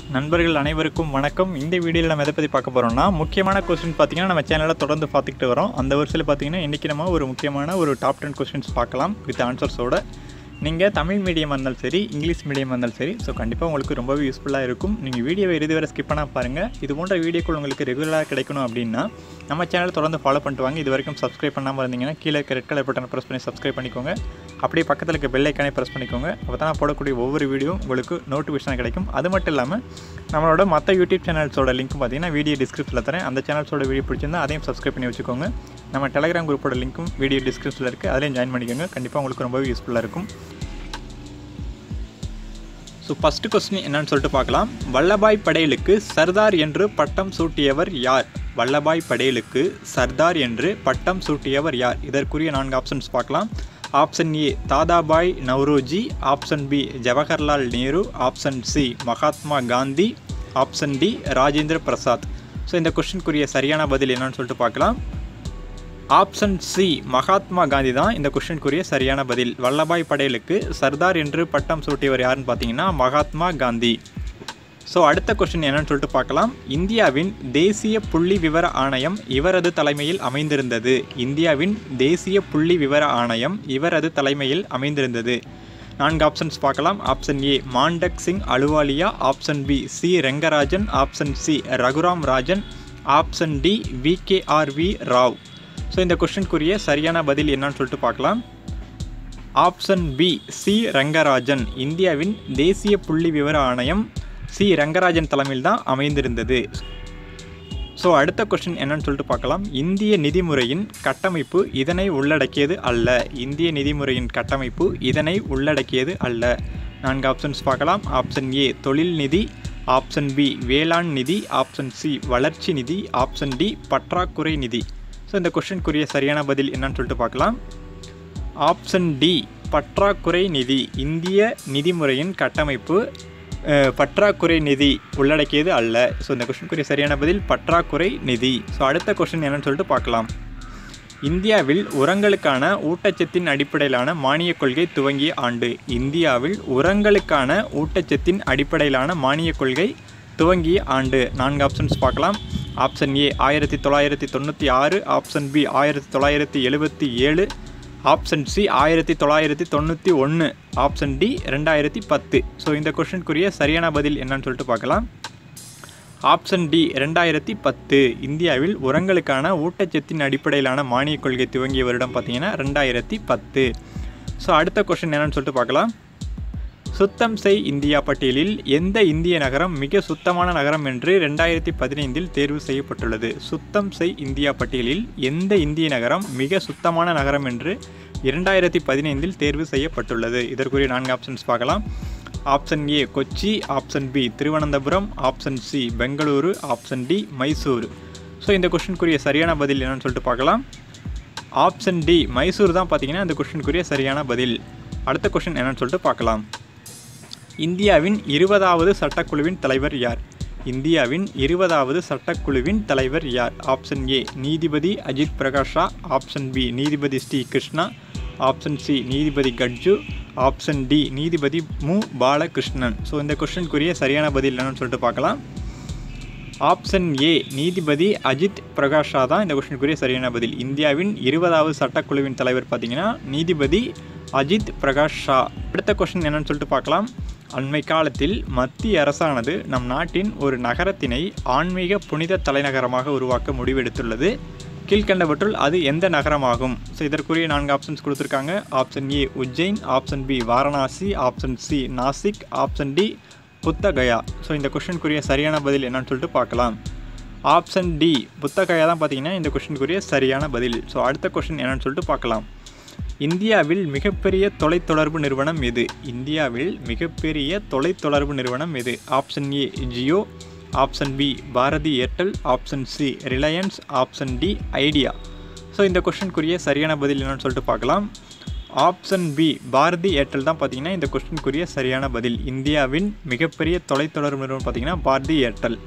நண்பர்கள் அனைவருக்கும் வணக்கம் இந்த வீடியோவில் நம்ம எதை பற்றி பார்க்க போகிறோம்னா முக்கியமான கொஸ்டின் பார்த்தீங்கன்னா நம்ம சேனலில் தொடர்ந்து பார்த்துக்கிட்டு வரோம் அந்த வருஷத்தில் பார்த்தீங்கன்னா இன்றைக்கி நம்ம ஒரு முக்கியமான ஒரு டாப் டென் கொஸ்டின்ஸ் பார்க்கலாம் வித் ஆன்சர்ஸோட நீங்கள் தமிழ் மீடியமாக இருந்தாலும் சரி இங்கிலீஷ் மீடியமாக இருந்தாலும் சரி ஸோ கண்டிப்பாக உங்களுக்கு ரொம்பவே யூஸ்ஃபுல்லாக இருக்கும் நீங்கள் வீடியோவை இறுதி வரை ஸ்கிப் பண்ணால் பாருங்கள் இது போன்ற வீடியோக்கள் உங்களுக்கு ரெகுலராக கிடைக்கணும் அப்படின்னா நம்ம சேனலை தொடர்ந்து ஃபாலோ பண்ணிட்டு வாங்க இது வரைக்கும் சப்ஸ்கிரைப் பண்ணாமல் இருந்தீங்கன்னா கீழே இருக்க ரெட் கலர் பட்டனை ப்ரெஸ் பண்ணி சப்ஸ்கிரைப் பண்ணிக்கோங்க அப்படியே பக்கத்தில் இருக்க பெல் ஐக்கானே ப்ரெஸ் பண்ணிக்கோங்க அப்போ தான் நான் போடக்கூடிய ஒவ்வொரு வீடியோ உங்களுக்கு நோட்டிஃபிகேஷன் கிடைக்கும் அது மட்டும் இல்லாமல் நம்மளோட மற்ற யூடியூப் சேனல்ஸோட லிங்க் பார்த்தீங்கன்னா வீடியோ டிஸ்கிரிப்ஷனில் தரேன் அந்த சேனல்ஸோட வீடியோ பிடிச்சிருந்தா அதையும் சப்ஸ்கிரைப் பண்ணி வச்சுக்கோங்க நம்ம டெலிகிராம் குரூப்போட லிங்க்கும் வீடியோ டிஸ்கிரிப்ஷனில் இருக்குது அதிலையும் ஜாயின் பண்ணிக்கோங்க கண்டிப்பாக உங்களுக்கு ரொம்பவே யூஸ்ஃபுல்லாக இருக்கும் ஸோ ஃபஸ்ட்டு கொஸ்டின் என்னன்னு சொல்லிட்டு பார்க்கலாம் வல்லபாய் படேலுக்கு சர்தார் என்று பட்டம் சூட்டியவர் யார் வல்லபாய் படேலுக்கு சர்தார் என்று பட்டம் சூட்டியவர் யார் இதற்குரிய நான்கு ஆப்ஷன்ஸ் பார்க்கலாம் option A Dadabhai Naoroji option B Jawaharlal Nehru option C Mahatma Gandhi option D Rajendra Prasad so இந்த கொஸ்டினுக்குரிய சரியான பதில் என்னன்னு சொல்லிட்டு பார்க்கலாம் ஆப்ஷன் சி மகாத்மா காந்தி தான் இந்த கொஸ்டினுக்குரிய சரியான பதில் வல்லபாய் படேலுக்கு சர்தார் என்று பட்டம் சூட்டியவர் யாருன்னு பார்த்தீங்கன்னா மகாத்மா காந்தி ஸோ அடுத்த கொஸ்டின் என்னன்னு சொல்லிட்டு பார்க்கலாம் இந்தியாவின் தேசிய புள்ளி விவர ஆணையம் இவரது தலைமையில் அமைந்திருந்தது இந்தியாவின் தேசிய புள்ளி விவர ஆணையம் இவரது தலைமையில் அமைந்திருந்தது நான்கு ஆப்ஷன்ஸ் பார்க்கலாம் option A Montek Singh Ahluwalia option B C Rangarajan option C Raghuram Rajan option D V K R V Rao so இந்த கொஸ்டினுக்குரிய சரியான பதில் என்னன்னு சொல்லிட்டு பார்க்கலாம் ஆப்ஷன் பி சி ரங்கராஜன் இந்தியாவின் தேசிய புள்ளி விவர ஆணையம் சி ரங்கராஜன் தலைமையில் தான் அமைந்திருந்தது ஸோ அடுத்த கொஸ்டின் என்னன்னு சொல்லிட்டு பார்க்கலாம் இந்திய நிதிமுறையின் கட்டமைப்பு இதனை உள்ளடக்கியது அல்ல இந்திய நிதிமுறையின் கட்டமைப்பு இதனை உள்ளடக்கியது அல்ல நான்கு ஆப்ஷன்ஸ் பார்க்கலாம் ஆப்ஷன் ஏ தொழில் நிதி ஆப்ஷன் பி வேளாண் நிதி ஆப்ஷன் சி வளர்ச்சி நிதி ஆப்ஷன் டி பற்றாக்குறை நிதி ஸோ இந்த கொஸ்டினுக்குரிய சரியான பதில் என்னன்னு சொல்லிட்டு பார்க்கலாம் ஆப்ஷன் டி பற்றாக்குறை நிதி இந்திய நிதிமுறையின் கட்டமைப்பு அஹ், பற்றாக்குறை நிதி உள்ளடக்கியது அல்ல ஸோ இந்த கொஸ்டினுக்குரிய சரியான பதில் பற்றாக்குறை நிதி ஸோ அடுத்த கொஸ்டின் என்னன்னு சொல்லிட்டு பார்க்கலாம் இந்தியாவில் உரங்களுக்கான ஊட்டச்சத்தின் அடிப்படையிலான மானியக் கொள்கை துவங்கிய ஆண்டு இந்தியாவில் உரங்களுக்கான ஊட்டச்சத்தின் அடிப்படையிலான மானியக் கொள்கை துவங்கிய ஆண்டு நான்கு ஆப்ஷன்ஸ் பார்க்கலாம் ஆப்ஷன் ஏ ஆயிரத்தி தொள்ளாயிரத்தி தொண்ணூற்றி ஆறு ஆப்ஷன் பி ஆயிரத்தி தொள்ளாயிரத்தி எழுபத்தி ஏழு ஆப்ஷன் சி ஆயிரத்தி தொள்ளாயிரத்தி தொண்ணூற்றி ஒன்று ஆப்ஷன் டி ரெண்டாயிரத்தி பத்து ஸோ இந்த கொஸ்டினுக்குரிய சரியான பதில் என்னன்னு சொல்லிட்டு பார்க்கலாம் ஆப்ஷன் டி ரெண்டாயிரத்தி பத்து இந்தியாவில் உரங்களுக்கான ஊட்டச்சத்தின் அடிப்படையிலான மானியக் கொள்கை துவங்கிய வருடம் பார்த்தீங்கன்னா ரெண்டாயிரத்தி பத்து ஸோ அடுத்த கொஸ்டின் என்னன்னு சொல்லிட்டு பார்க்கலாம் சுத்தம் செய் இந்தியா பட்டியலில் எந்த இந்திய நகரம் மிக சுத்தமான நகரம் என்று ரெண்டாயிரத்தி பதினைந்தில் தேர்வு செய்யப்பட்டுள்ளது சுத்தம் செய் இந்தியா பட்டியலில் எந்த இந்திய நகரம் மிக சுத்தமான நகரம் என்று இரண்டாயிரத்தி பதினைந்தில் தேர்வு செய்யப்பட்டுள்ளது இதற்குரிய நான்கு ஆப்ஷன்ஸ் பார்க்கலாம் option A Kochi option B Thiruvananthapuram option C Bengaluru option D Mysore so இந்த கொஸ்டினுக்குரிய சரியான பதில் என்னன்னு சொல்லிட்டு பார்க்கலாம் ஆப்ஷன் டி மைசூர் தான் பார்த்தீங்கன்னா இந்த கொஸ்டினுக்குரிய சரியான பதில் அடுத்த கொஸ்டின் என்னன்னு சொல்லிட்டு பார்க்கலாம் இந்தியாவின் இருபதாவது சட்டக்குழுவின் தலைவர் யார் இந்தியாவின் இருபதாவது சட்டக்குழுவின் தலைவர் யார் ஆப்ஷன் ஏ நீதிபதி அஜித் பிரகாஷா ஆப்ஷன் பி நீதிபதி ஸ்ரீ கிருஷ்ணா ஆப்ஷன் சி நீதிபதி கட்ஜு ஆப்ஷன் டி நீதிபதி மு பாலகிருஷ்ணன் ஸோ இந்த கொஸ்டினுக்குரிய சரியான பதில் என்னன்னு சொல்லிட்டு பார்க்கலாம் ஆப்ஷன் ஏ நீதிபதி அஜித் பிரகாஷா தான் இந்த கொஸ்டினுக்குரிய சரியான பதில் இந்தியாவின் இருபதாவது சட்டக்குழுவின் தலைவர் பார்த்தீங்கன்னா நீதிபதி அஜித் பிரகாஷ் ஷா அடுத்த கொஸ்டின் என்னன்னு சொல்லிட்டு பார்க்கலாம் அண்மை காலத்தில் மத்திய அரசானது நம் நாட்டின் ஒரு நகரத்தினை ஆன்மீக புனித தலைநகரமாக உருவாக்க முடிவெடுத்துள்ளது கீழ்கண்டவற்றுள் அது எந்த நகரமாகும் ஸோ இதற்குரிய நான்கு ஆப்ஷன்ஸ் கொடுத்துருக்காங்க option A Ujjain option B Varanasi option C Nashik option D Bodhgaya so இந்த கொஸ்டினுக்குரிய சரியான பதில் என்னன்னு சொல்லிட்டு பார்க்கலாம் ஆப்ஷன் டி புத்தகயா தான் பார்த்தீங்கன்னா இந்த கொஸ்டினுக்குரிய சரியான பதில் ஸோ அடுத்த கொஸ்டின் என்னன்னு சொல்லிட்டு பார்க்கலாம் இந்தியாவில் மிகப்பெரிய தொலைத்தொடர்பு நிறுவனம் எது இந்தியாவில் மிகப்பெரிய தொலைத்தொடர்பு நிறுவனம் எது option A Jio option B Bharti Airtel option C Reliance option D Idea so இந்த கொஸ்டினுக்குரிய சரியான பதில் என்னன்னு சொல்லிட்டு பார்க்கலாம் ஆப்ஷன் பி பாரதி ஏர்டெல் தான் பார்த்தீங்கன்னா இந்த கொஸ்டினுக்குரிய சரியான பதில் இந்தியாவின் மிகப்பெரிய தொலைத்தொடர்பு நிறுவனம் பார்த்தீங்கன்னா பாரதி ஏர்டெல்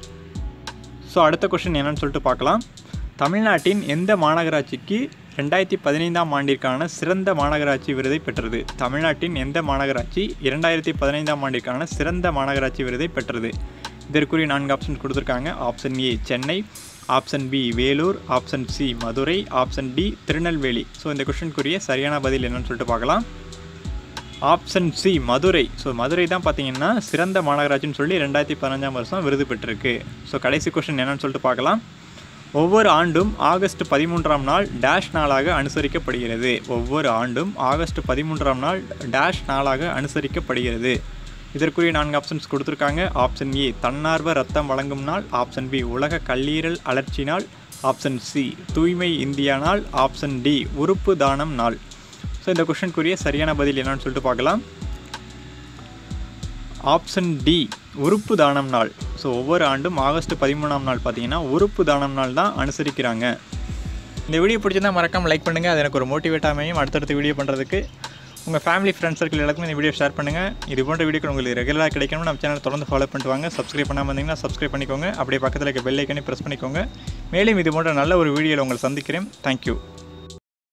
ஸோ அடுத்த கொஸ்டின் என்னன்னு சொல்லிட்டு பார்க்கலாம் தமிழ்நாட்டின் எந்த மாநகராட்சிக்கு ரெண்டாயிரத்தி பதினைந்தாம் ஆண்டிற்கான சிறந்த மாநகராட்சி விருதை பெற்றது தமிழ்நாட்டின் எந்த மாநகராட்சி இரண்டாயிரத்தி பதினைந்தாம் ஆண்டிற்கான சிறந்த மாநகராட்சி விருதை பெற்றது இதற்குரிய நான்கு ஆப்ஷன் கொடுத்துருக்காங்க option A Chennai option B Vellore option C Madurai option D Tirunelveli so இந்த கொஷனுக்குரிய சரியான பதில் என்னன்னு சொல்லிட்டு பார்க்கலாம் option C Madurai so Madurai தான் பார்த்தீங்கன்னா சிறந்த மாநகராட்சின்னு சொல்லி ரெண்டாயிரத்தி பதினஞ்சாம் வருஷம் விருது பெற்றிருக்கு ஸோ கடைசி கொஷின் என்னன்னு சொல்லிட்டு பார்க்கலாம் ஒவ்வொரு ஆண்டும் ஆகஸ்ட் பதிமூன்றாம் நாள் டேஷ் நாளாக அனுசரிக்கப்படுகிறது ஒவ்வொரு ஆண்டும் ஆகஸ்ட் பதிமூன்றாம் நாள் டேஷ் நாளாக அனுசரிக்கப்படுகிறது இதற்குரிய நான்கு ஆப்ஷன்ஸ் கொடுத்துருக்காங்க ஆப்ஷன் ஏ தன்னார்வ ரத்தம் வழங்கும் நாள் ஆப்ஷன் பி உலக கல்லீரல் அலர்ச்சி நாள் ஆப்ஷன் சி தூய்மை இந்தியா நாள் ஆப்ஷன் டி உறுப்பு தானம் நாள் ஸோ இந்த கொஷனுக்குரிய சரியான பதில் என்னன்னு சொல்லிட்டு பார்க்கலாம் ஆப்ஷன் டி உறுப்பு தானம் நாள் ஸோ ஒவ்வொரு ஆண்டும் ஆகஸ்ட் பதிமூணாம் நாள் பார்த்தீங்கன்னா உறுப்பு தானம் நாள் தான் அனுசரிக்கிறாங்க இந்த வீடியோ பிடிச்சிருந்தா மறக்காமல் லைக் பண்ணுங்கள் அது எனக்கு ஒரு மோட்டிவேட் அமையும் அடுத்தடுத்த வீடியோ பண்ணுறதுக்கு உங்கள் ஃபேமிலி ஃப்ரெண்ட்ஸ் சர்க்கிள் எல்லாத்துக்கும் இந்த வீடியோ ஷேர் பண்ணுங்கள் இது போன்ற வீடியோக்கள் உங்களுக்கு ரெகுலராக கிடைக்கணும் நம்ம சேனல் தொடர்ந்து ஃபாலோ பண்ணிட்டு வாங்க சப்ஸ்கிரைப் பண்ணாமல் இருந்தீங்கன்னா சப்ஸ்கிரைப் பண்ணிக்கோங்க அப்படியே பக்கத்தில் இருக்க பெல் ஐக்கனே ப்ரெஸ் பண்ணிக்கோங்க மேலும் இது போன்ற நல்ல ஒரு வீடியோவில் உங்களை சந்திக்கிறேன் தேங்க்யூ